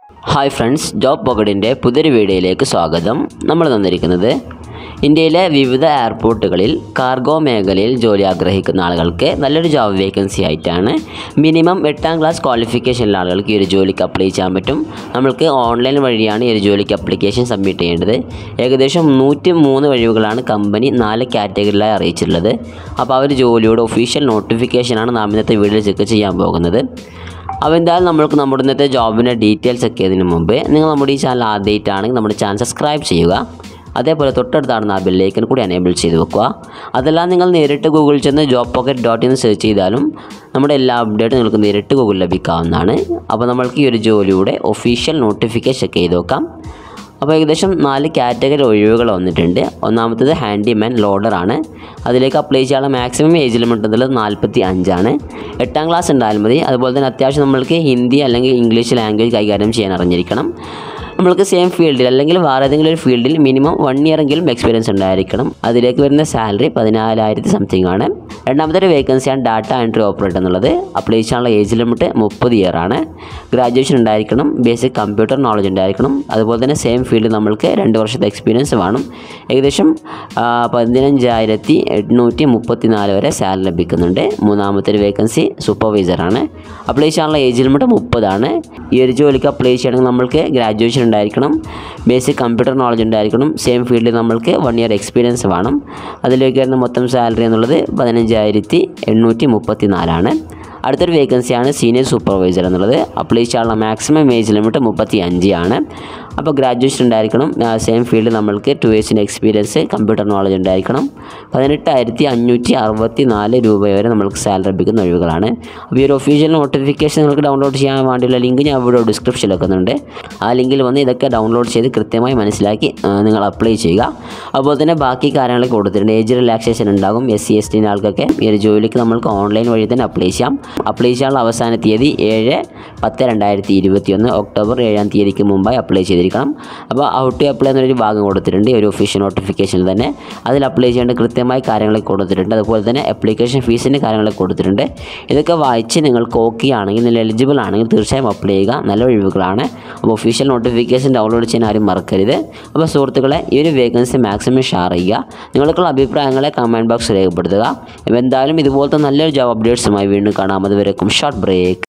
hi friends job പോക്കറ്റിൻ്റെ പുതിയൊരു വീഡിയോയിലേക്ക് സ്വാഗതം നമ്മൾ തന്നിരിക്കുന്നത് ഇന്ത്യയിലെ വിവിധ എയർപോർട്ടുകളിൽ കാർഗോ മേഖലയിൽ ജോലി ആഗ്രഹിക്കുന്ന ആളുകൾക്ക് നല്ലൊരു ജോബ് വേക്കൻസി ആയിട്ടാണ് മിനിമം എട്ടാം ക്ലാസ് ക്വാളിഫിക്കേഷനുള്ള ആളുകൾക്ക് ഈ ഒരു ജോലിക്ക് അപ്ലൈ ചെയ്യാൻ പറ്റും നമ്മൾക്ക് ഓൺലൈൻ വഴിയാണ് ഈ ഒരു ജോലിക്ക് അപ്ലിക്കേഷൻ സബ്മിറ്റ് ചെയ്യേണ്ടത് ഏകദേശം നൂറ്റി മൂന്ന് കഴിവുകളാണ് കമ്പനി നാല് കാറ്റഗറിയിലായി അറിയിച്ചിട്ടുള്ളത് അപ്പോൾ ആ ഒരു ജോലിയുടെ ഒഫീഷ്യൽ നോട്ടിഫിക്കേഷനാണ് നാം ഇന്നത്തെ വീഡിയോയിൽ ചെക്ക് ചെയ്യാൻ പോകുന്നത് അപ്പോൾ എന്തായാലും നമ്മൾക്ക് നമ്മുടെ ഇന്നത്തെ ജോബിൻ്റെ ഡീറ്റെയിൽസ് ഒക്കെ ഇതിന് മുമ്പ് നിങ്ങൾ നമ്മുടെ ഈ ചാനൽ ആദ്യമായിട്ടാണെങ്കിൽ നമ്മുടെ ചാനൽ സബ്സ്ക്രൈബ് ചെയ്യുക അതേപോലെ തൊട്ടടുത്താണ് ആ ബെല്ലൈക്കൻ കൂടി എനേബിൾ ചെയ്ത് വെക്കുക അതെല്ലാം നിങ്ങൾ നേരിട്ട് ഗൂഗിളിൽ ചെന്ന് job pocket dot in search ചെയ്താലും നമ്മുടെ എല്ലാ അപ്ഡേറ്റും നിങ്ങൾക്ക് നേരിട്ട് ഗൂഗിളിൽ ലഭിക്കാവുന്നതാണ് അപ്പോൾ നമ്മൾക്ക് ഈ ഒരു ജോലിയുടെ ഒഫീഷ്യൽ നോട്ടിഫിക്കേഷൻ ഒക്കെ ചെയ്ത് നോക്കാം അപ്പോൾ ഏകദേശം നാല് കാറ്റഗറി ഒഴിവുകൾ വന്നിട്ടുണ്ട് ഒന്നാമത്തേത് ഹാൻഡിമാൻ ലോഡറാണ് അതിലേക്ക് അപ്ലൈ ചെയ്യാനുള്ള മാക്സിമം ഏജ് ലിമിറ്റ് എന്നുള്ളത് നാൽപ്പത്തി അഞ്ചാണ് എട്ടാം ക്ലാസ് ഉണ്ടായാലും മതി അതുപോലെ തന്നെ അത്യാവശ്യം നമ്മൾക്ക് ഹിന്ദി അല്ലെങ്കിൽ ഇംഗ്ലീഷ് ലാംഗ്വേജ് കൈകാര്യം ചെയ്യാൻ അറിഞ്ഞിരിക്കണം നമ്മൾക്ക് സെയിം ഫീൽഡിൽ അല്ലെങ്കിൽ വേറെ ഏതെങ്കിലും ഒരു ഫീൽഡിൽ മിനിമം വൺ ഇയർ എങ്കിലും എക്സ്പീരിയൻസ് ഉണ്ടായിരിക്കണം അതിലേക്ക് വരുന്ന സാലറി പതിനാലായിരത്തി സംതിങ് ആണ് രണ്ടാമത്തെ ഒരു വേക്കൻസിയാണ് ഡാറ്റ എൻട്രി ഓപ്പറേറ്റർ എന്നുള്ളത് അപ്ലൈ ചെയ്യാനുള്ള ഏജ് ലിമിറ്റ് മുപ്പത് ഇയർ ആണ് ഗ്രാജുവേഷൻ ഉണ്ടായിരിക്കണം ബേസിക് കമ്പ്യൂട്ടർ നോളജ് ഉണ്ടായിരിക്കണം അതുപോലെ തന്നെ സെയിം ഫീൽഡിൽ നമ്മൾക്ക് രണ്ട് വർഷത്തെ എക്സ്പീരിയൻസ് വേണം ഏകദേശം ആ, പതിനഞ്ചായിരത്തി എണ്ണൂറ്റി മുപ്പത്തി നാല് വരെ സാലറി ലഭിക്കുന്നുണ്ട് മൂന്നാമത്തെ ഒരു വേക്കൻസി സൂപ്പർവൈസറാണ് അപ്ലൈ ചെയ്യാനുള്ള ഏജ് ലിമിറ്റ് മുപ്പതാണ് ഈ ഒരു ജോലിക്ക് അപ്ലൈ ചെയ്യണമെങ്കിൽ നമ്മൾക്ക് ഗ്രാജുവേഷൻ ഉണ്ടായിരിക്കണം ബേസിക് കമ്പ്യൂട്ടർ നോളജ് ഉണ്ടായിരിക്കണം സെയിം ഫീൽഡിൽ നമ്മൾക്ക് വൺ ഇയർ എക്സ്പീരിയൻസ് വേണം അതിലേക്ക് വരുന്ന മൊത്തം സാലറി എന്നുള്ളത് പതിനഞ്ചായിരത്തി എണ്ണൂറ്റി മുപ്പത്തി നാലാണ് അടുത്തൊരു വേക്കൻസിയാണ് സീനിയർ സൂപ്പർവൈസർ എന്നുള്ളത് അപ്ലൈ ചെയ്യാനുള്ള മാക്സിമം ഏജ് ലിമിറ്റ് മുപ്പത്തി അഞ്ച് ആണ് അപ്പോൾ ഗ്രാജുവേഷൻ ഉണ്ടായിരിക്കണം സെയിം ഫീൽഡ് നമ്മൾക്ക് ടു ഇയേഴ്സിൻ്റെ എക്സ്പീരിയൻസ് കമ്പ്യൂട്ടർ നോളജ് ഉണ്ടായിരിക്കണം പതിനെട്ടായിരത്തി അഞ്ഞൂറ്റി അറുപത്തി നാല് രൂപ വരെ നമുക്ക് സാലറി ലഭിക്കുന്ന ഒഴിവുകളാണ് അപ്പോൾ ഈ ഒരു ഒഫീഷ്യൽ നോട്ടിഫിക്കേഷൻ നിങ്ങൾക്ക് ഡൗൺലോഡ് ചെയ്യാൻ വേണ്ടിയുള്ള ലിങ്ക് ഞാൻ ഇവിടെ ഡിസ്ക്രിപ്ഷനിൽ വെക്കുന്നുണ്ട് ആ ലിങ്കിൽ വന്ന് ഇതൊക്കെ ഡൗൺലോഡ് ചെയ്ത് കൃത്യമായി മനസ്സിലാക്കി ആ, നിങ്ങൾ അപ്ലൈ ചെയ്യുക അതുപോലെ തന്നെ ബാക്കി കാര്യങ്ങളൊക്കെ കൊടുത്തിട്ടുണ്ട് ഏജ് റിലാക്സേഷൻ ഉണ്ടാകും എസ് സി എസ് ടിൻ്റെ ആൾക്കൊക്കെ ഈ ഒരു ജോലിക്ക് നമ്മൾക്ക് ഓൺലൈൻ വഴി തന്നെ അപ്ലൈ ചെയ്യാം അപ്ലൈ ചെയ്യാനുള്ള അവസാന തീയതി ഏഴ് പത്ത് രണ്ടായിരത്തി ഇരുപത്തി ഒന്ന് ഒക്ടോബർ ഏഴാം തീയതിക്ക് മുമ്പായി അപ്ലൈ ചെയ്തിരിക്കണം അപ്പോൾ ഔട്ട് ടു അപ്ലൈ എന്നൊരു ഭാഗം കൊടുത്തിട്ടുണ്ട് ഈ ഒരു ഒഫീഷ്യൽ നോട്ടിഫിക്കേഷനിൽ തന്നെ അതിൽ അപ്ലൈ ചെയ്യേണ്ട കൃത്യമായ കാര്യങ്ങളൊക്കെ കൊടുത്തിട്ടുണ്ട് അതുപോലെ തന്നെ അപ്ലിക്കേഷൻ ഫീസിൻ്റെ കാര്യങ്ങളൊക്കെ കൊടുത്തിട്ടുണ്ട് ഇതൊക്കെ വായിച്ച് നിങ്ങൾക്ക് ഓക്കെ ആണെങ്കിൽ നിങ്ങൾ എലിജിബിൾ ആണെങ്കിൽ തീർച്ചയായും അപ്ലൈ ചെയ്യുക നല്ല ഒഴിവുകളാണ് അപ്പോൾ ഒഫീഷ്യൽ നോട്ടിഫിക്കേഷൻ ഡൗൺലോഡ് ചെയ്യാൻ ആരും മറക്കരുത് അപ്പോൾ സുഹൃത്തുക്കളെ ഈ ഒരു വേക്കൻസി മാക്സിമം ഷെയർ ചെയ്യുക നിങ്ങൾക്കുള്ള അഭിപ്രായങ്ങളെ കമൻറ്റ് ബോക്സ് രേഖപ്പെടുത്തുക അപ്പോൾ എന്തായാലും ഇതുപോലത്തെ നല്ലൊരു ജോബ് അപ്ഡേറ്റ്സുമായി വീണ്ടും കാണാം അതുവരെക്കും ഷോർട്ട് ബ്രേക്ക്